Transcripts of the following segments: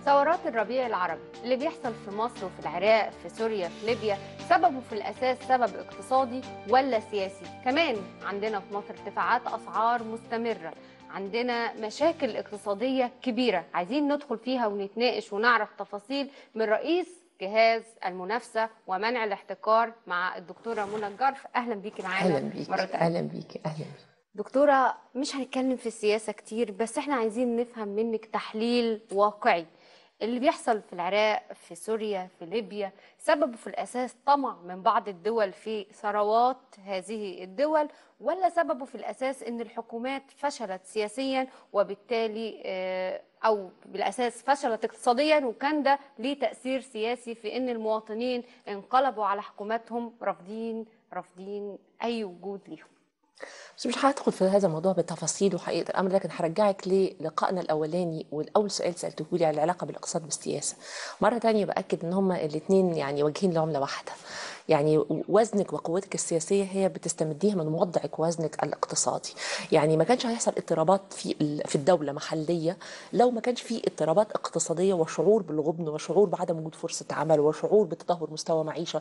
ثورات الربيع العربي اللي بيحصل في مصر وفي العراق في سوريا في ليبيا سببه في الأساس سبب اقتصادي ولا سياسي كمان عندنا في مصر ارتفاعات أسعار مستمرة عندنا مشاكل اقتصادية كبيرة عايزين ندخل فيها ونتناقش ونعرف تفاصيل من رئيس جهاز المنافسة ومنع الاحتكار مع الدكتورة منى الجرف أهلا بيكي معانا اهلا بيك مرة تانية. اهلا بيك اهلا بيك. دكتورة مش هنتكلم في السياسة كتير بس احنا عايزين نفهم منك تحليل واقعي اللي بيحصل في العراق في سوريا في ليبيا سببه في الأساس طمع من بعض الدول في ثروات هذه الدول ولا سببه في الأساس أن الحكومات فشلت سياسيا وبالتالي آه، أو بالأساس فشلت اقتصاديا وكان ده ليه تأثير سياسي في أن المواطنين انقلبوا على حكوماتهم رافضين رافضين أي وجود ليهم بس مش هدخل في هذا الموضوع بالتفاصيل وحقيقه الامر لكن هرجعك للقائنا الاولاني والاول سؤال سالته لي على العلاقه بالاقتصاد والسياسه مره تانية باكد ان هما الاثنين يعني واجهين لعمله واحده يعني وزنك وقوتك السياسيه هي بتستمديها من وضعك ووزنك الاقتصادي يعني ما كانش هيحصل اضطرابات في ال- في الدوله محليه لو ما كانش في اضطرابات اقتصاديه وشعور بالغبن وشعور بعدم وجود فرصه عمل وشعور بتدهور مستوى معيشه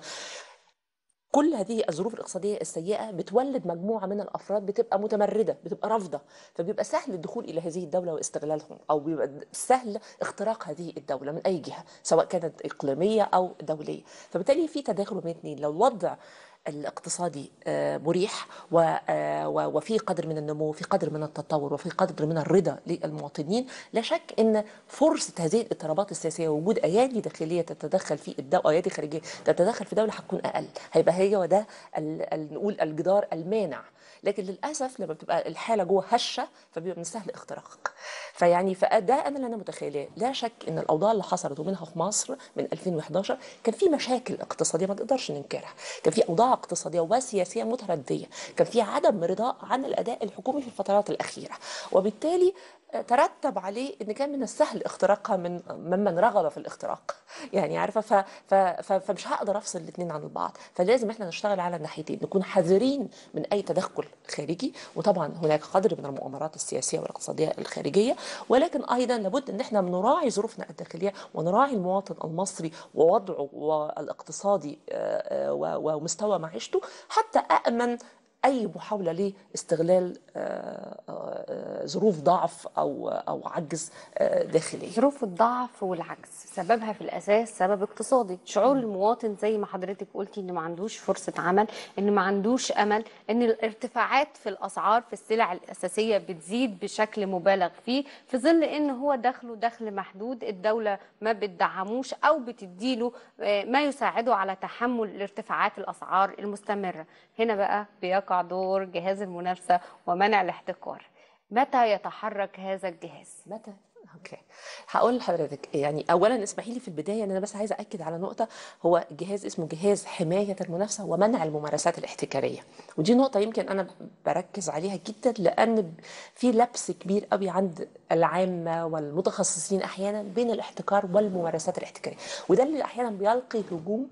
كل هذه الظروف الاقتصادية السيئة بتولد مجموعة من الأفراد بتبقى متمردة بتبقى رافضة فبيبقى سهل الدخول إلى هذه الدولة واستغلالهم أو بيبقى سهل اختراق هذه الدولة من أي جهة سواء كانت إقليمية أو دولية فبالتالي في تداخل بين الاثنين لو الوضع الاقتصادي آه، مريح و- آه، و- وفي قدر من النمو وفي قدر من التطور وفي قدر من الرضا للمواطنين لا شك ان فرصه هذه الاضطرابات السياسيه ووجود ايادي داخليه تتدخل في الدوله او ايادي خارجيه تتدخل في الدوله هتكون اقل هيبقى هي وده ال- ال- نقول الجدار المانع لكن للاسف لما بتبقى الحاله جوه هشه فبيبقى من السهل اختراقك فيعني فده انا اللي انا متخيلاه لا شك ان الاوضاع اللي حصلت ومنها في مصر من 2011 كان في مشاكل اقتصاديه ما نقدرش ننكرها كان في اوضاع اقتصاديه وسياسيه مترديه كان في عدم رضا عن الاداء الحكومي في الفترات الاخيره وبالتالي آه، ترتب عليه ان كان من السهل اختراقها من ممن رغب في الاختراق يعني عارفه ف ف ف فمش هقدر افصل الاثنين عن البعض فلازم احنا نشتغل على الناحيتين نكون حذرين من اي تدخل خارجي وطبعا هناك قدر من المؤامرات السياسيه والاقتصاديه الخارجيه ولكن ايضا لابد ان احنا نراعي ظروفنا الداخليه ونراعي المواطن المصري ووضعه والاقتصادي آه، آه، و- ومستوى معيشته حتى امن اي محاوله لاستغلال آه، آه، ظروف ضعف او او عجز آه، داخلي ظروف الضعف والعجز سببها في الاساس سبب اقتصادي شعور المواطن زي ما حضرتك قلتي ان ما عندوش فرصه عمل ان ما عندوش امل ان الارتفاعات في الاسعار في السلع الاساسيه بتزيد بشكل مبالغ فيه في ظل ان هو دخله دخل محدود الدوله ما بتدعموش او بتديله آه، ما يساعده على تحمل ارتفاعات الاسعار المستمره هنا بقى بيقع دور جهاز المنافسه ومنع الاحتكار متى يتحرك هذا الجهاز متى؟ اوكي هقول لحضرتك يعني اولا اسمحي لي في البدايه ان انا بس عايزه اكد على نقطه هو جهاز اسمه جهاز حمايه المنافسه ومنع الممارسات الاحتكاريه ودي نقطه يمكن انا بركز عليها جدا لان في لبس كبير قوي عند العامه والمتخصصين احيانا بين الاحتكار والممارسات الاحتكاريه وده اللي احيانا بيلقي هجوم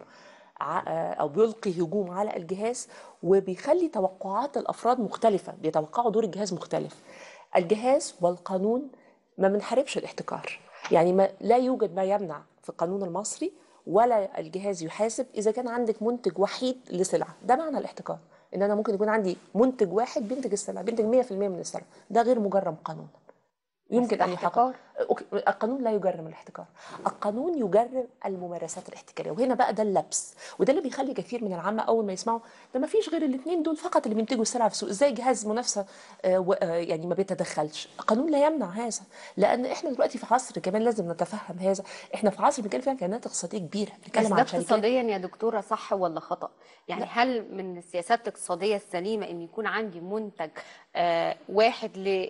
ع- او بيلقي هجوم على الجهاز وبيخلي توقعات الافراد مختلفه بيتوقعوا دور الجهاز مختلف الجهاز والقانون ما بنحاربش الاحتكار يعني ما لا يوجد ما يمنع في القانون المصري ولا الجهاز يحاسب اذا كان عندك منتج وحيد لسلعه ده معنى الاحتكار ان انا ممكن يكون عندي منتج واحد بينتج السلعه بينتج 100% من السلعه ده غير مجرم قانونا يمكن ده ان يحقق احتكار. أوكي، القانون لا يجرم الاحتكار القانون يجرم الممارسات الاحتكاريه وهنا بقى ده اللبس وده اللي بيخلي كثير من العامه اول ما يسمعوا ده ما فيش غير الاثنين دول فقط اللي بينتجوا السلع في السوق ازاي جهاز منافسه آه، و- آه، يعني ما بيتدخلش القانون لا يمنع هذا لان احنا دلوقتي في عصر كمان لازم نتفهم هذا احنا في عصر بنتكلم فيها عن كيانات اقتصاديه كبيره بس بنتكلم ده عن شركات اقتصاديا يا دكتورة صح ولا خطأ؟ يعني لا. هل من السياسات الاقتصادية السليمة ان يكون عندي منتج آه واحد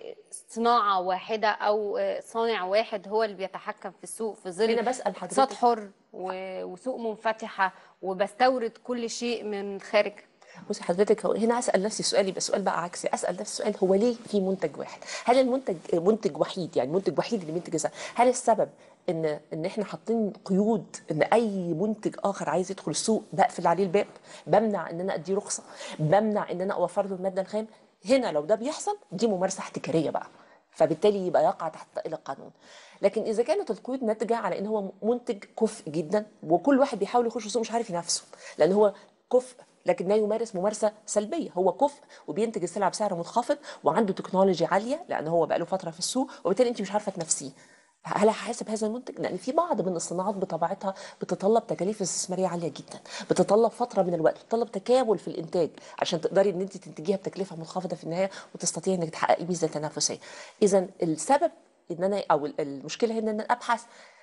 لصناعة واحدة او آه صانع واحد هو اللي بيتحكم في السوق في ظل انا بسال اقتصاد حضرتك حر و- وسوق منفتحة وبستورد كل شيء من خارج بصي حضرتك هو هنا اسال نفسي سؤالي بس سؤال بقى عكسي اسال نفسي سؤال هو ليه في منتج واحد هل المنتج منتج وحيد يعني منتج وحيد اللي بينتج السلع هل السبب ان ان احنا حاطين قيود ان اي منتج اخر عايز يدخل السوق بقفل عليه الباب بمنع ان انا اديه رخصه بمنع ان انا اوفر له الماده الخام هنا لو ده بيحصل دي ممارسه احتكاريه بقى فبالتالي يبقى يقع تحت طائله القانون لكن اذا كانت القيود ناتجه على ان هو منتج كفء جدا وكل واحد بيحاول يخش السوق مش عارف ينافسه لان هو كفء لكن لا يمارس ممارسه سلبيه هو كفء وبينتج السلعه بسعر منخفض وعنده تكنولوجيا عاليه لان هو بقى له فتره في السوق وبالتالي انت مش عارفه تنافسيه هل هحاسب هذا المنتج؟ لان في بعض من الصناعات بطبيعتها بتتطلب تكاليف استثماريه عاليه جدا، بتتطلب فتره من الوقت، بتتطلب تكامل في الانتاج عشان تقدري ان انت تنتجيها بتكلفه منخفضه في النهايه وتستطيعي انك تحققي ميزه تنافسيه. اذا السبب ان انا او المشكله هنا ان انا ابحث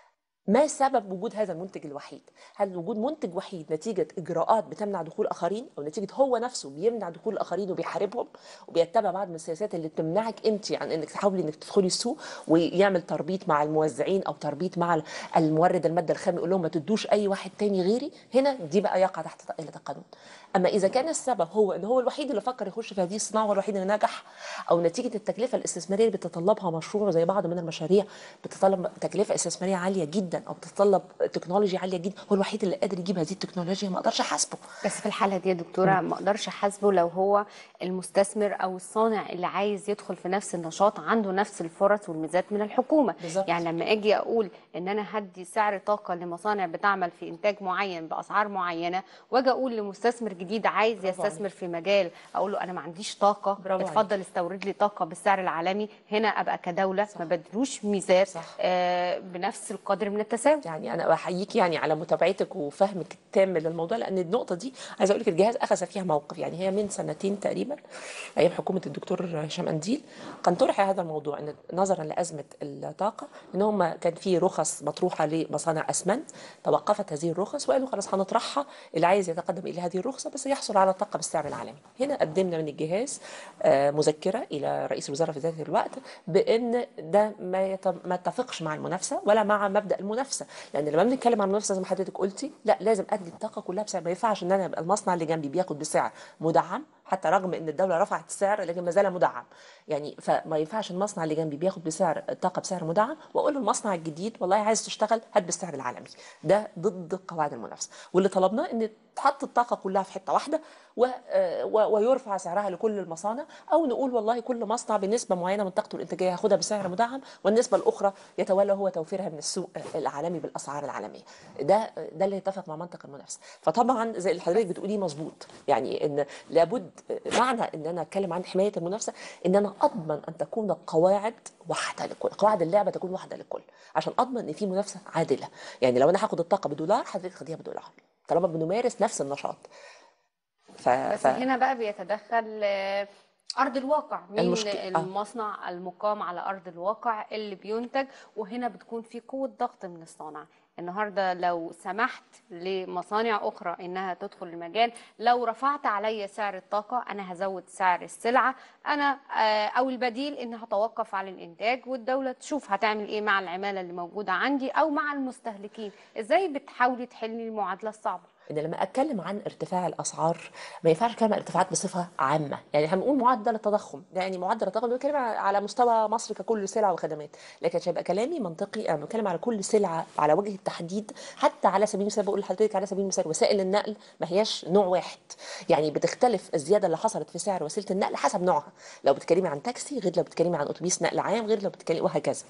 ما سبب وجود هذا المنتج الوحيد؟ هل وجود منتج وحيد نتيجة إجراءات بتمنع دخول آخرين أو نتيجة هو نفسه بيمنع دخول الآخرين وبيحاربهم وبيتبع بعض من السياسات اللي تمنعك أنت عن إنك تحاولي إنك تدخلي السوق ويعمل تربيط مع الموزعين أو تربيط مع المورد المادة الخام يقول لهم ما تدوش أي واحد تاني غيري هنا دي بقى يقع تحت طائلة القانون. أما إذا كان السبب هو إن هو الوحيد اللي فكر يخش في هذه الصناعة هو الوحيد اللي نجح أو نتيجة التكلفة الاستثمارية اللي بتتطلبها مشروع زي بعض من المشاريع بتتطلب تكلفة استثمارية عالية جدا أو بتتطلب تكنولوجيا عاليه جدا هو الوحيد اللي قادر يجيب هذه التكنولوجيا ما اقدرش احاسبه بس في الحاله دي يا دكتوره ما اقدرش احاسبه لو هو المستثمر او الصانع اللي عايز يدخل في نفس النشاط عنده نفس الفرص والميزات من الحكومه بالظبط. يعني لما اجي اقول ان انا هدي سعر طاقه لمصانع بتعمل في انتاج معين باسعار معينه واجي اقول لمستثمر جديد عايز برافو يستثمر في مجال اقول له انا ما عنديش طاقه برافو اتفضل استورد لي طاقه بالسعر العالمي هنا ابقى كدوله ما بدلوش ميزات صح. آه بنفس القدر من التساوي يعني انا بحييك يعني على متابعتك وفهمك التام للموضوع لان النقطه دي عايزه اقول لك الجهاز اخذ فيها موقف يعني هي من سنتين تقريبا ايام حكومه الدكتور هشام انديل كان طرح هذا الموضوع ان نظرا لازمه الطاقه ان هم كان في رخص مطروحه لمصانع اسمنت توقفت هذه الرخص وقالوا خلاص هنطرحها اللي عايز يتقدم الى هذه الرخصه بس يحصل على الطاقه بالسعر العالمي هنا قدمنا من الجهاز آه، مذكره الى رئيس الوزراء في ذات الوقت بان ده ما يت- ما يتفقش مع المنافسه ولا مع مبدا المنافسه لان لما بنتكلم عن المنافسه زي ما حضرتك قلتي لا لازم ادي الطاقه كلها بسعر ما ينفعش ان انا يبقى المصنع اللي جنبي بياخد بسعر مدعم حتى رغم ان الدوله رفعت السعر لكن ما زال مدعم يعني فما ينفعش المصنع اللي جنبي بياخد بسعر الطاقه بسعر مدعم واقول للمصنع الجديد والله عايز تشتغل هات بالسعر العالمي ده ضد قواعد المنافسه واللي طلبناه ان تحط الطاقه كلها في حته واحده و... آه، و... ويرفع سعرها لكل المصانع او نقول والله كل مصنع بنسبه معينه من طاقته الانتاجيه ياخدها بسعر مدعم والنسبه الاخرى يتولى هو توفيرها من السوق العالمي بالاسعار العالميه ده ده اللي يتفق مع منطق المنافسه فطبعا زي اللي حضرتك بتقوليه مظبوط يعني ان لابد معنى ان انا اتكلم عن حمايه المنافسه ان انا اضمن ان تكون القواعد واحده للكل قواعد اللعبه تكون واحده للكل عشان اضمن ان في منافسه عادله يعني لو انا هاخد الطاقه بدولار حضرتك خديها بدولار طالما بنمارس نفس النشاط ف... بس ف... هنا بقى بيتدخل آه، ارض الواقع مين المشكلة- آه. المصنع المقام على ارض الواقع اللي بينتج وهنا بتكون في قوه ضغط من الصانع النهارده لو سمحت لمصانع اخرى انها تدخل المجال لو رفعت علي سعر الطاقه انا هزود سعر السلعه انا آه، او البديل ان هتوقف عن الانتاج والدوله تشوف هتعمل ايه مع العماله اللي موجوده عندي او مع المستهلكين ازاي بتحاولي تحلي المعادله الصعبه ان لما اتكلم عن ارتفاع الاسعار ما ينفعش اتكلم عن ارتفاعات بصفه عامه يعني احنا بنقول معدل التضخم يعني معدل التضخم بنتكلم على مستوى مصر ككل سلع وخدمات لكن عشان يبقى كلامي منطقي انا بتكلم على كل سلعه على وجه التحديد حتى على سبيل المثال بقول لحضرتك على سبيل المثال وسائل النقل ما هياش نوع واحد يعني بتختلف الزياده اللي حصلت في سعر وسيله النقل حسب نوعها لو بتتكلمي عن تاكسي غير لو بتتكلمي عن اتوبيس نقل عام غير لو بتتكلمي وهكذا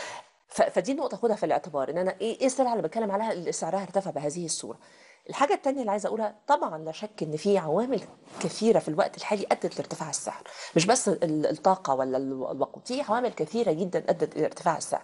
ف- فدي نقطة خدها في الاعتبار ان انا ايه ايه السلعة اللي بتكلم عليها اللي سعرها ارتفع بهذه الصورة. الحاجة التانية اللي عايزة اقولها طبعا لا شك ان في عوامل كثيرة في الوقت الحالي ادت لارتفاع السعر، مش بس ال- الطاقة ولا ال- الوقود، في عوامل كثيرة جدا ادت الى ارتفاع السعر.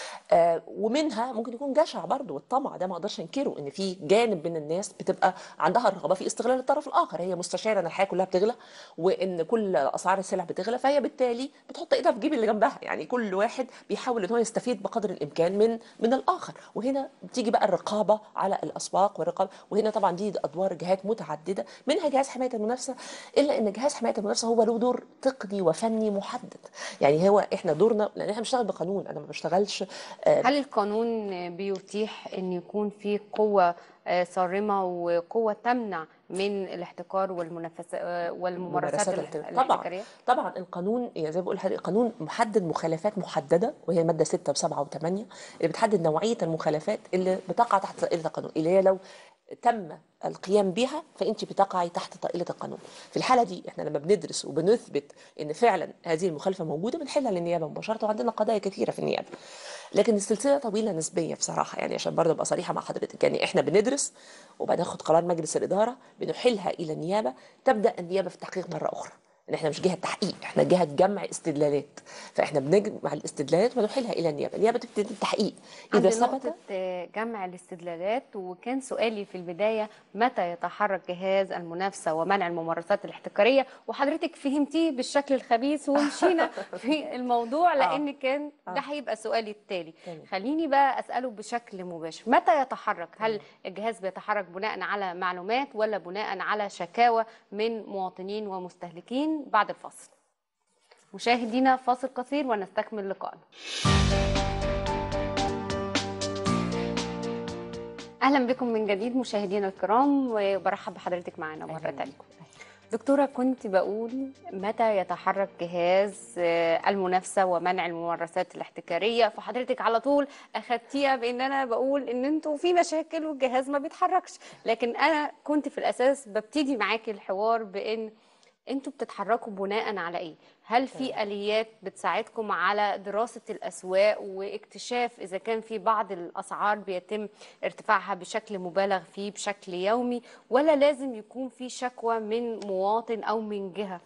آه ومنها ممكن يكون جشع برضه والطمع ده ما اقدرش انكره ان في جانب من الناس بتبقى عندها الرغبه في استغلال الطرف الاخر هي مستشعره ان الحياه كلها بتغلى وان كل اسعار السلع بتغلى فهي بالتالي بتحط ايدها في جيب اللي جنبها يعني كل واحد بيحاول ان هو يستفيد بقدر الامكان من من الاخر وهنا بتيجي بقى الرقابه على الاسواق والرقابه وهنا طبعا دي ادوار جهات متعدده منها جهاز حمايه المنافسه الا ان جهاز حمايه المنافسه هو له دور تقني وفني محدد يعني هو احنا دورنا لان احنا بنشتغل بقانون انا ما بشتغلش آه، هل القانون بيتيح ان يكون في قوه آه، صارمه وقوه تمنع من الاحتكار والمنافسه آه، والممارسات ممارسات الاح- الاحتكار. طبعا الاحتكاريه طبعا القانون يعني زي ما بقول لحضرتك القانون محدد مخالفات محدده وهي الماده 6 و7 و8 اللي بتحدد نوعيه المخالفات اللي بتقع تحت دائره القانون اللي هي لو تم القيام بها فانت بتقعي تحت طائله القانون في الحاله دي احنا لما بندرس وبنثبت ان فعلا هذه المخالفه موجوده بنحلها للنيابه مباشره وعندنا قضايا كثيره في النيابه لكن السلسله طويله نسبيه بصراحه يعني عشان برضه ابقى صريحه مع حضرتك يعني احنا بندرس وبناخد قرار مجلس الاداره بنحيلها الى النيابه تبدا النيابه في التحقيق مره اخرى ان احنا مش جهه تحقيق احنا جهه جمع استدلالات فاحنا بنجمع الاستدلالات ونحيلها الى النيابه النيابه تبتدي التحقيق عند اذا نقطة ثبت آه، جمع الاستدلالات وكان سؤالي في البداية متى يتحرك جهاز المنافسة ومنع الممارسات الاحتكارية وحضرتك فهمتيه بالشكل الخبيث ومشينا في الموضوع لأن كان ده هيبقى سؤالي التالي تمام. خليني بقى أسأله بشكل مباشر متى يتحرك هل الجهاز بيتحرك بناء على معلومات ولا بناء على شكاوى من مواطنين ومستهلكين بعد الفاصل مشاهدينا فاصل قصير ونستكمل لقاءنا اهلا بكم من جديد مشاهدينا الكرام وبرحب بحضرتك معانا مره تانية دكتوره كنت بقول متى يتحرك جهاز آه، المنافسه ومنع الممارسات الاحتكاريه فحضرتك على طول اخدتيها بان انا بقول ان انتوا في مشاكل والجهاز ما بيتحركش لكن انا كنت في الاساس ببتدي معاكي الحوار بان انتوا بتتحركوا بناء على ايه؟ هل في اليات بتساعدكم على دراسه الاسواق واكتشاف اذا كان في بعض الاسعار بيتم ارتفاعها بشكل مبالغ فيه بشكل يومي ولا لازم يكون في شكوى من مواطن او من جهه؟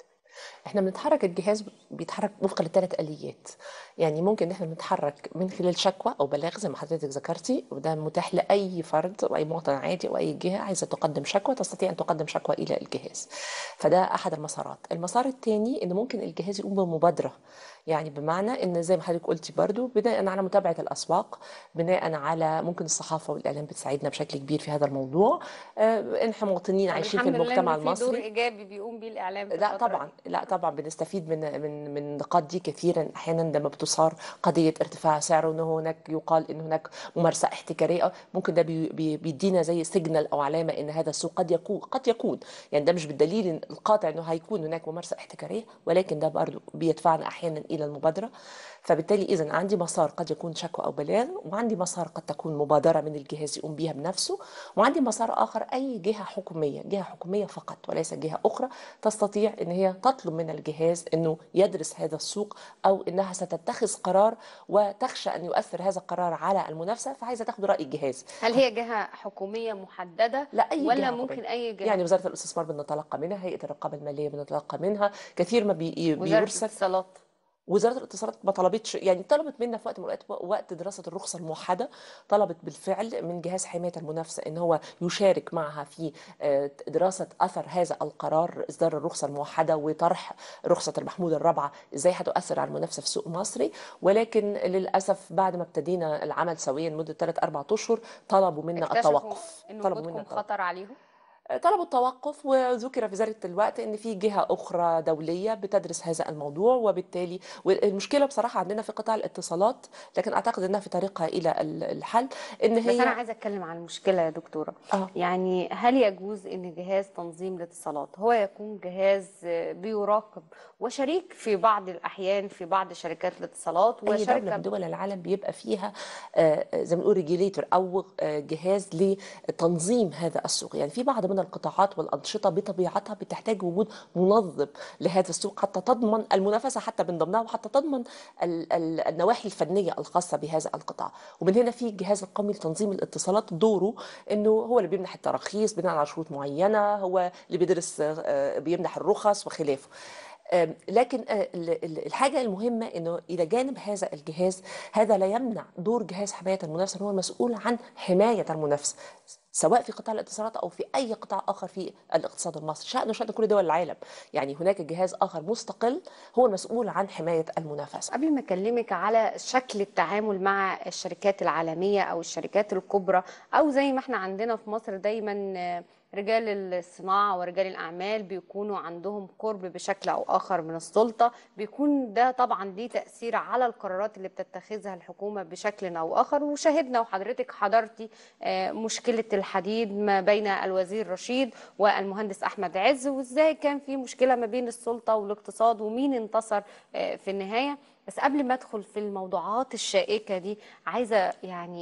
احنا بنتحرك الجهاز بيتحرك وفقا لثلاث اليات يعني ممكن ان احنا نتحرك من خلال شكوى او بلاغ زي ما حضرتك ذكرتي وده متاح لاي فرد او اي مواطن عادي او اي جهه عايزه تقدم شكوى تستطيع ان تقدم شكوى الى الجهاز فده احد المسارات المسار الثاني ان ممكن الجهاز يقوم بمبادره يعني بمعنى ان زي ما حضرتك قلتي برضو بناء على متابعه الاسواق بناء على ممكن الصحافه والاعلام بتساعدنا بشكل كبير في هذا الموضوع آه، احنا مواطنين عايشين في الحمد لله المجتمع إن في دور المصري ايجابي بيقوم بيه الاعلام في لا الفترة طبعا دي. لا طبعا بنستفيد من من من النقاط دي كثيرا احيانا لما بتثار قضيه ارتفاع سعر وان هناك يقال ان هناك ممارسه احتكاريه ممكن ده بي- بي- بيدينا زي سيجنال او علامه ان هذا السوق قد يكون قد يكون يعني ده مش بالدليل إن القاطع انه هيكون هناك ممارسه احتكاريه ولكن ده برضه بيدفعنا احيانا الى المبادره فبالتالي اذا عندي مسار قد يكون شكوى او بلاغ وعندي مسار قد تكون مبادره من الجهاز يقوم بها بنفسه وعندي مسار اخر اي جهه حكوميه جهه حكوميه فقط وليس جهه اخرى تستطيع ان هي تطلب من الجهاز انه يدرس هذا السوق او انها ستتخذ قرار وتخشى ان يؤثر هذا القرار على المنافسه فعايزه تاخد راي الجهاز هل هي جهه حكوميه محدده لا اي ولا جهة ممكن حكومية. اي جهه يعني وزاره الاستثمار بنتلقى منها هيئه الرقابه الماليه بنتلقى منها كثير ما بي وزاره بيرسل الاتصالات وزاره الاتصالات ما طلبتش يعني طلبت منا في وقت من الأوقات وقت دراسه الرخصه الموحده طلبت بالفعل من جهاز حمايه المنافسه ان هو يشارك معها في آه، دراسه اثر هذا القرار اصدار الرخصه الموحده وطرح رخصه المحمود الرابعه ازاي هتؤثر على المنافسه في السوق المصري ولكن للاسف بعد ما ابتدينا العمل سويا مده 3 4 اشهر طلبوا منا اكتشفوا التوقف ان طلبوا وجودكم منا التوقف. خطر عليهم طلبوا التوقف وذكر في ذلك الوقت ان في جهه اخرى دوليه بتدرس هذا الموضوع وبالتالي والمشكله بصراحه عندنا في قطاع الاتصالات لكن اعتقد انها في طريقها الى ال- الحل ان بس انا هي عايزه اتكلم عن المشكله يا دكتوره آه. يعني هل يجوز ان جهاز تنظيم الاتصالات هو يكون جهاز بيراقب وشريك في بعض الاحيان في بعض شركات الاتصالات اي دوله وشركه من دول العالم بيبقى فيها آه، زي ما بنقول ريجيليتور او آه، جهاز لتنظيم هذا السوق يعني في بعض من القطاعات والانشطه بطبيعتها بتحتاج وجود منظم لهذا السوق حتى تضمن المنافسه حتى من ضمنها وحتى تضمن ال- ال- النواحي الفنيه الخاصه بهذا القطاع ومن هنا في الجهاز القومي لتنظيم الاتصالات دوره انه هو اللي بيمنح التراخيص بناء على شروط معينه هو اللي بيدرس آه، بيمنح الرخص وخلافه آم، لكن آه، ال- ال- الحاجة المهمة انه الى جانب هذا الجهاز هذا لا يمنع دور جهاز حماية المنافسة إن هو المسؤول عن حماية المنافسة سواء في قطاع الاتصالات او في اي قطاع اخر في الاقتصاد المصري شأنه شأن كل دول العالم يعني هناك جهاز اخر مستقل هو المسؤول عن حماية المنافسة قبل ما اكلمك على شكل التعامل مع الشركات العالميه او الشركات الكبرى او زي ما احنا عندنا في مصر دايما آه، رجال الصناعه ورجال الاعمال بيكونوا عندهم قرب بشكل او اخر من السلطه بيكون ده طبعا ليه تاثير على القرارات اللي بتتخذها الحكومه بشكل او اخر وشاهدنا وحضرتك حضرتي آه، مشكله الحديد ما بين الوزير رشيد والمهندس احمد عز وازاي كان في مشكله ما بين السلطه والاقتصاد ومين انتصر آه، في النهايه بس قبل ما ادخل في الموضوعات الشائكه دي عايزه يعني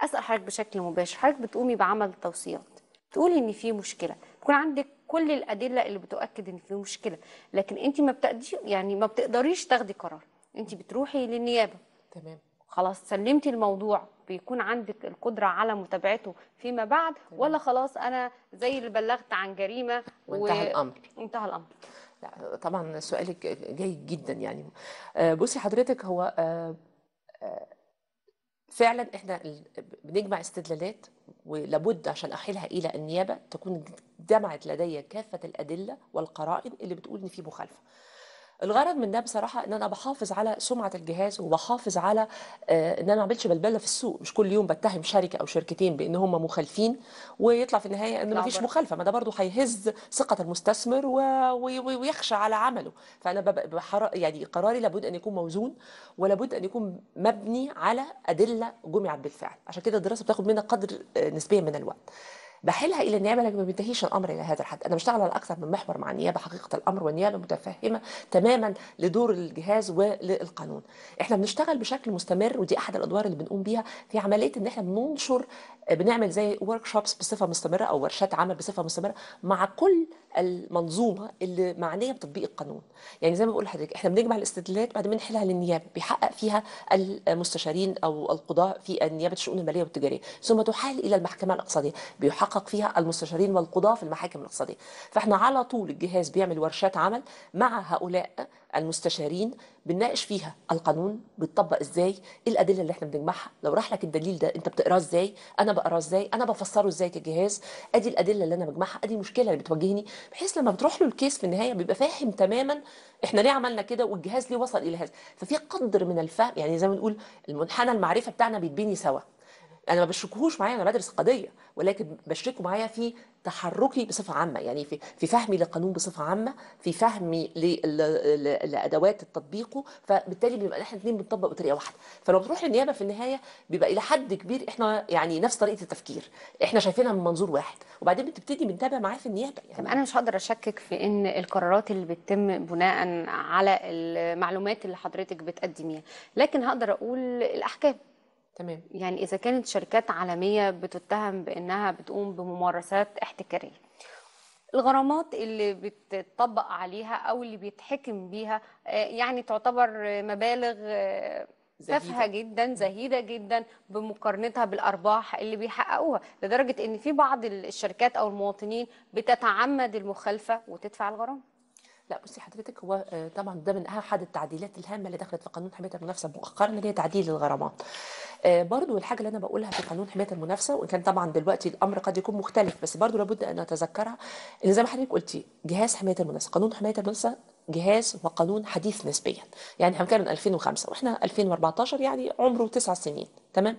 اسال حضرتك بشكل مباشر حضرتك بتقومي بعمل توصيات تقولي ان في مشكله يكون عندك كل الادله اللي بتؤكد ان في مشكله لكن انت ما بتقدريش يعني ما بتقدريش تاخدي قرار انت بتروحي للنيابه تمام خلاص سلمتي الموضوع بيكون عندك القدرة على متابعته فيما بعد ولا خلاص أنا زي اللي بلغت عن جريمة وانتهى الأمر. انتهى الأمر لا طبعا سؤالك جيد جدا يعني آه، بصي حضرتك هو آه، آه، فعلا احنا ال- بنجمع استدلالات ولابد عشان احيلها الى النيابه تكون جمعت لدي كافه الادله والقرائن اللي بتقول ان في مخالفه الغرض من ده بصراحه ان انا بحافظ على سمعه الجهاز وبحافظ على آه، ان انا ما اعملش بلبله في السوق مش كل يوم بتهم شركه او شركتين بان هم مخالفين ويطلع في النهايه انه ما يطلعوا فيش بره. مخالفه ما ده برضه هيهز ثقه المستثمر و... و... و- ويخشى على عمله فانا ببقى بحر... يعني قراري لابد ان يكون موزون ولابد ان يكون مبني على ادله جمعت بالفعل عشان كده الدراسه بتاخد منا قدر آه، نسبيا من الوقت بحيلها الى النيابه لكن ما بينتهيش الامر الى هذا الحد انا بشتغل على اكثر من محور مع النيابه حقيقه الامر والنيابه متفهمه تماما لدور الجهاز وللقانون احنا بنشتغل بشكل مستمر ودي احد الادوار اللي بنقوم بيها في عمليه ان احنا بننشر بنعمل زي ورك شوبس بصفه مستمره او ورشات عمل بصفه مستمره مع كل المنظومه اللي معنيه بتطبيق القانون يعني زي ما بقول لحضرتك احنا بنجمع الاستدلالات بعدين بنحيلها للنيابه بيحقق فيها المستشارين او القضاء في نيابه الشؤون الماليه والتجاريه ثم تحال الى المحكمه الاقتصاديه بيحقق فيها المستشارين والقضاة في المحاكم الاقتصاديه فاحنا على طول الجهاز بيعمل ورشات عمل مع هؤلاء المستشارين بنناقش فيها القانون بيتطبق ازاي ايه الادله اللي احنا بنجمعها لو راح لك الدليل ده انت بتقراه ازاي انا بقراه ازاي انا بفسره ازاي كجهاز ادي الادله اللي انا بجمعها ادي المشكله اللي بتواجهني بحيث لما بتروح له الكيس في النهايه بيبقى فاهم تماما احنا ليه عملنا كده والجهاز ليه وصل الى هذا ففي قدر من الفهم يعني زي ما نقول المنحنى المعرفه بتاعنا بيتبني سوا انا ما بشركهوش معايا انا بدرس قضيه ولكن بشركه معايا في تحركي بصفه عامه يعني في في فهمي للقانون بصفه عامه في فهمي لل- ل- لادوات تطبيقه فبالتالي بيبقى احنا الاثنين بنطبق بطريقه واحده فلما بتروح للنيابه في النهايه بيبقى الى حد كبير احنا يعني نفس طريقه التفكير احنا شايفينها من منظور واحد وبعدين بتبتدي بنتابع معاه في النيابه طب يعني انا مش هقدر اشكك في ان القرارات اللي بتتم بناء على المعلومات اللي حضرتك بتقدميها لكن هقدر اقول الاحكام تمام يعني اذا كانت شركات عالميه بتتهم بانها بتقوم بممارسات احتكاريه الغرامات اللي بتطبق عليها او اللي بيتحكم بيها آه، يعني تعتبر مبالغ آه، زهيدة. تافهه جدا زهيده جدا بمقارنتها بالارباح اللي بيحققوها لدرجه ان في بعض الشركات او المواطنين بتتعمد المخالفه وتدفع الغرامه لا بصي حضرتك هو آه، طبعا ده من احد التعديلات الهامه اللي دخلت في قانون حمايه المنافسه مؤخرا اللي هي تعديل الغرامات آه، برضو الحاجه اللي انا بقولها في قانون حمايه المنافسه وان كان طبعا دلوقتي الامر قد يكون مختلف بس برضو لابد ان نتذكرها ان زي ما حضرتك قلتي جهاز حمايه المنافسه قانون حمايه المنافسه جهاز وقانون حديث نسبيا يعني احنا بنتكلم من 2005 واحنا 2014 يعني عمره تسع سنين تمام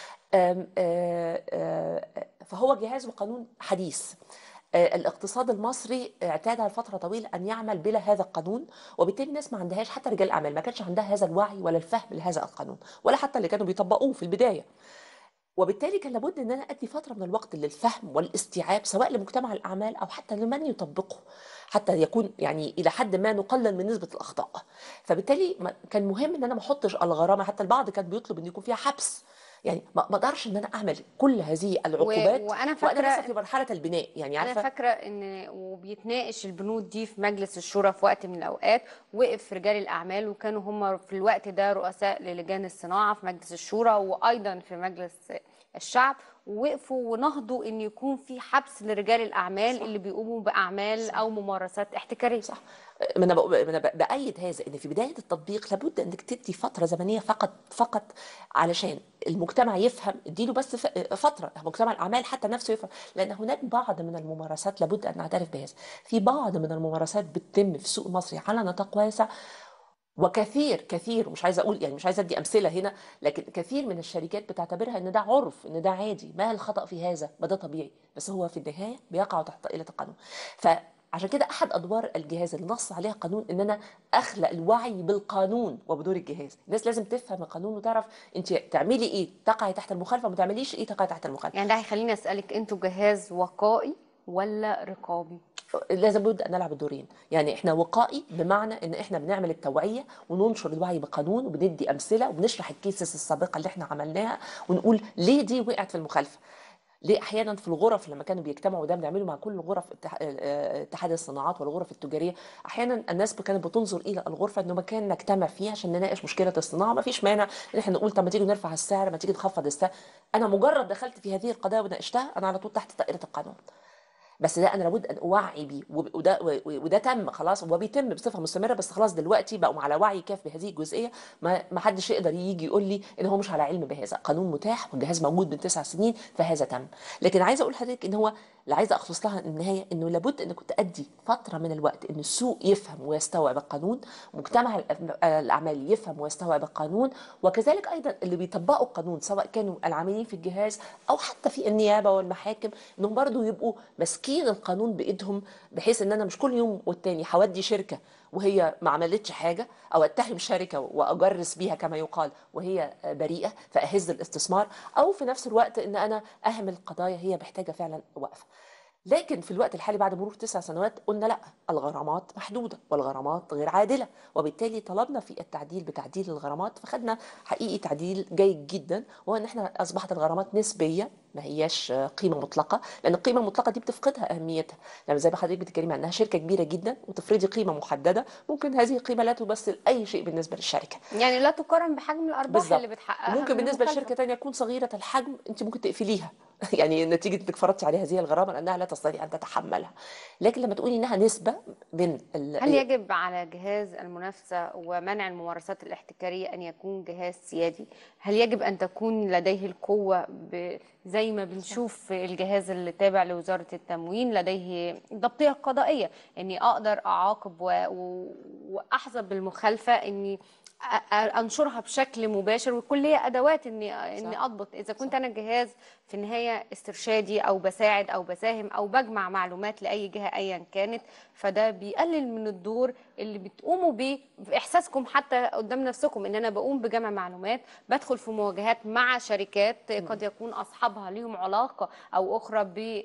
آم، آه، آه، فهو جهاز وقانون حديث آه، الاقتصاد المصري اعتاد لفتره طويله ان يعمل بلا هذا القانون وبالتالي الناس ما عندهاش حتى رجال الاعمال ما كانش عندها هذا الوعي ولا الفهم لهذا القانون ولا حتى اللي كانوا بيطبقوه في البدايه وبالتالي كان لابد ان انا ادي فتره من الوقت للفهم والاستيعاب سواء لمجتمع الاعمال او حتى لمن يطبقه حتى يكون يعني الى حد ما نقلل من نسبه الاخطاء فبالتالي ما- كان مهم ان انا ما احطش الغرامه حتى البعض كان بيطلب ان يكون فيها حبس يعني ما ما اقدرش ان انا اعمل كل هذه العقوبات وأنا وانا فاكرة- لسه في مرحله البناء يعني انا عارفه فاكره ان وبيتناقش البنود دي في مجلس الشورى في وقت من الاوقات وقف رجال الاعمال وكانوا هم في الوقت ده رؤساء للجان الصناعه في مجلس الشورى وايضا في مجلس الشعب ووقفوا ونهضوا ان يكون في حبس لرجال الاعمال اللي بيقوموا باعمال او ممارسات احتكاريه صح ما انا بقول ما انا ب- بايد هذا ان في بدايه التطبيق لابد انك تدي فتره زمنيه فقط فقط علشان المجتمع يفهم اديله بس ف- فتره مجتمع الاعمال حتى نفسه يفهم لان هناك بعض من الممارسات لابد ان نعترف بهذا في بعض من الممارسات بتتم في السوق المصري على نطاق واسع وكثير كثير مش عايزه اقول يعني مش عايزه ادي امثله هنا لكن كثير من الشركات بتعتبرها ان ده عرف ان ده عادي ما الخطا في هذا ما ده طبيعي بس هو في النهايه بيقع تحت طائله القانون فعشان كده احد ادوار الجهاز اللي نص عليها قانون ان انا اخلق الوعي بالقانون وبدور الجهاز الناس لازم تفهم القانون وتعرف انت تعملي ايه تقعي تحت المخالفه وما تعمليش ايه تقعي تحت المخالفه يعني ده هيخليني اسالك انتوا جهاز وقائي ولا رقابي لازم بد ان نلعب الدورين يعني احنا وقائي بمعنى ان احنا بنعمل التوعيه وننشر الوعي بقانون وبندي امثله وبنشرح الكيسز السابقه اللي احنا عملناها ونقول ليه دي وقعت في المخالفه ليه احيانا في الغرف لما كانوا بيجتمعوا وده بنعمله مع كل غرف اتح- آه، اتحاد الصناعات والغرف التجاريه احيانا الناس كانت بتنظر الى الغرفه انه مكان نجتمع فيه عشان نناقش مشكله الصناعه ما فيش مانع ان احنا نقول طب ما تيجي نرفع السعر ما تيجي نخفض السعر انا مجرد دخلت في هذه القضايا وناقشتها انا على طول تحت دائره القانون بس ده انا لابد ان اوعي بيه وب- وده و- وده تم خلاص وبيتم بصفه مستمره بس خلاص دلوقتي بقوا على وعي كاف بهذه الجزئيه ما ما حدش يقدر يجي يقول لي ان هو مش على علم بهذا قانون متاح والجهاز موجود من تسع سنين فهذا تم لكن عايزه اقول لحضرتك ان هو اللي عايزه اخلص لها النهايه انه لابد انك تادي فتره من الوقت ان السوق يفهم ويستوعب القانون مجتمع الأف- الاعمال يفهم ويستوعب القانون وكذلك ايضا اللي بيطبقوا القانون سواء كانوا العاملين في الجهاز او حتى في النيابه والمحاكم انهم برضو يبقوا ماسكين القانون بايدهم بحيث ان انا مش كل يوم والتاني هودي شركه وهي ما عملتش حاجه او اتهم شركه واجرس بيها كما يقال وهي بريئه فاهز الاستثمار او في نفس الوقت ان انا اهمل قضايا هي محتاجه فعلا وقفه لكن في الوقت الحالي بعد مرور تسع سنوات قلنا لا الغرامات محدودة والغرامات غير عادلة وبالتالي طلبنا في التعديل بتعديل الغرامات فخدنا حقيقي تعديل جيد جدا وهو ان احنا اصبحت الغرامات نسبية ما هياش قيمة مطلقة لأن القيمة المطلقة دي بتفقدها أهميتها لما زي ما حضرتك بتتكلمي عنها شركة كبيرة جدا وتفرضي قيمة محددة ممكن هذه القيمة لا تمثل أي شيء بالنسبة للشركة يعني لا تقارن بحجم الارباح بالظبط. اللي بتحققها ممكن من بالنسبه المخالفة. لشركه تانية تكون صغيره الحجم انت ممكن تقفليها يعني نتيجه انك فرضتي عليها هذه الغرامه لانها لا تستطيع ان تتحملها لكن لما تقولي انها نسبه من ال... هل يجب على جهاز المنافسة ومنع الممارسات الاحتكارية أن يكون جهاز سيادي؟ هل يجب أن تكون لديه القوة ب... زي ما بنشوف في الجهاز اللي تابع لوزارة التموين لديه ضبطية قضائية إني أقدر أعاقب و... و... وأحظى بالمخالفة إني أ- أ- انشرها بشكل مباشر ويكون ليا ادوات اني اني صح. اضبط اذا كنت انا جهاز في النهايه استرشادي او بساعد او بساهم او بجمع معلومات لاي جهه ايا كانت فده بيقلل من الدور اللي بتقوموا بيه باحساسكم حتى قدام نفسكم ان انا بقوم بجمع معلومات بدخل في مواجهات مع شركات قد يكون اصحابها ليهم علاقه او اخرى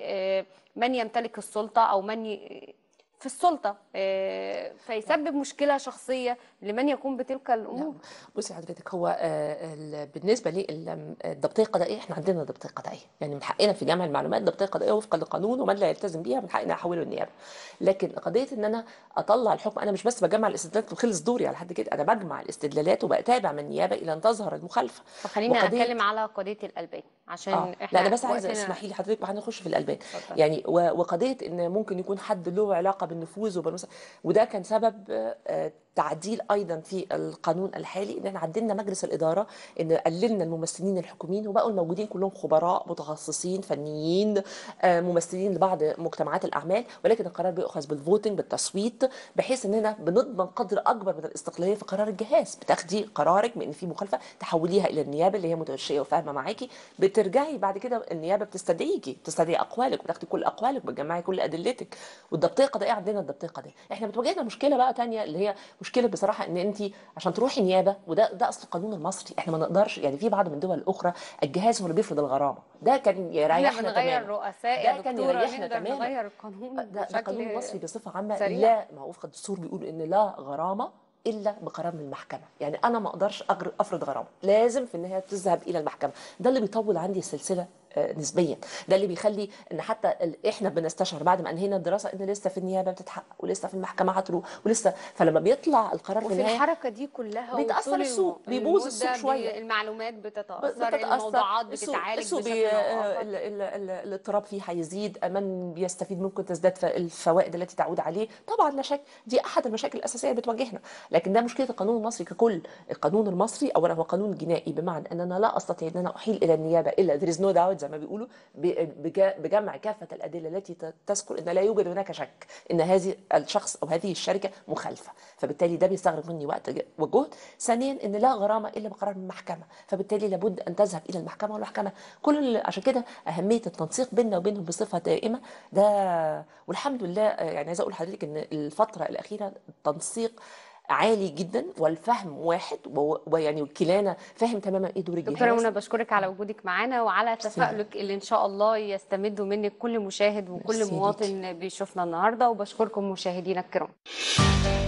بمن يمتلك السلطه او من ي... في السلطه آه، فيسبب مشكله شخصيه لمن يقوم بتلك الامور بصي حضرتك هو آه، ال- بالنسبه للضبطيه القضائيه احنا عندنا ضبطيه قضائيه يعني من حقنا في جمع المعلومات ضبطيه قضائيه وفقا للقانون ومن لا يلتزم بيها من حقنا احوله النيابه لكن قضيه ان انا اطلع الحكم انا مش بس بجمع الاستدلالات وخلص دوري على حد كده انا بجمع الاستدلالات وبتابع من النيابه الى ان تظهر المخالفه فخليني وقضية- اتكلم على قضيه الالبان عشان اه احنا لا انا بس عايزه وقتنا- اسمحي لي حضرتك وهنخش في الالبان اتفضل. يعني و- وقضيه ان ممكن يكون حد له علاقه بالنفوذ وبالمس... وده كان سبب آه، تعديل ايضا في القانون الحالي ان احنا عدلنا مجلس الاداره ان قللنا الممثلين الحكوميين وبقوا الموجودين كلهم خبراء متخصصين فنيين آه، ممثلين لبعض مجتمعات الاعمال ولكن القرار بيؤخذ بالفوتنج بالتصويت بحيث اننا بنضمن قدر اكبر من الاستقلاليه في قرار الجهاز بتاخدي قرارك بان في مخالفه تحوليها الى النيابه اللي هي متوشيه وفاهمه معاكي بترجعي بعد كده النيابه بتستدعيكي بتستدعي اقوالك بتاخدي كل اقوالك بتجمعي كل ادلتك والضبطيه القضائيه عندنا الضبطيه القضائيه احنا بتواجهنا مشكله بقى تانية اللي هي مشكله بصراحه ان انت عشان تروحي نيابه وده ده اصل القانون المصري احنا ما نقدرش يعني في بعض من الدول الاخرى الجهاز هو اللي بيفرض الغرامه ده كان يريحنا احنا بنغير تماما رؤساء ده يا كان دكتوره يريحنا نقدر تماما. نغير القانون ده, ده بشكل القانون المصري بصفه عامه سريع. لا ما هو وفق الدستور بيقول ان لا غرامه الا بقرار من المحكمه يعني انا ما اقدرش أجر- افرض غرامه لازم في النهايه تذهب الى المحكمه ده اللي بيطول عندي السلسله آه، نسبيا ده اللي بيخلي ان حتى ال- احنا بنستشعر بعد ما انهينا الدراسه ان لسه في النيابه بتتحقق ولسه في المحكمه هتروح ولسه فلما بيطلع القرار في وفي النهايه الحركه دي كلها بيتأثر وطول السوق، الم- بيبوظ المدة السوق بي- شوية. المعلومات بتتاثر بتتأثر. الموضوعات السوق- بتتعالج السوق بشكل بي... او ال- اخر ال- ال- الاضطراب فيه هيزيد من بيستفيد ممكن تزداد ف- الفوائد التي تعود عليه طبعا لا شك دي احد المشاكل الاساسيه اللي بتواجهنا لكن ده مشكله القانون المصري ككل القانون المصري اولا هو قانون جنائي بمعنى ان انا لا استطيع ان انا احيل الى النيابه الا there is no doubt زي ما بيقولوا ب- بجا- بجمع كافه الادله التي ت- تذكر ان لا يوجد هناك شك ان هذه الشخص او هذه الشركه مخالفه فبالتالي ده بيستغرق مني وقت ج- وجهد ثانيا ان لا غرامه الا بقرار من المحكمه فبالتالي لابد ان تذهب الى المحكمه والمحكمه كل ال- عشان كده اهميه التنسيق بيننا وبينهم بصفه دائمه ده والحمد لله آه، يعني عايزه اقول لحضرتك ان الفتره الاخيره التنسيق عالي جدا والفهم واحد و- ويعني كلانا فاهم تماما ايه دور دكتورة الجهاز منى بشكرك على وجودك معانا وعلى تفاؤلك اللي ان شاء الله يستمدوا منك كل مشاهد وكل ميرسي مواطن بيشوفنا النهارده وبشكركم مشاهدينا الكرام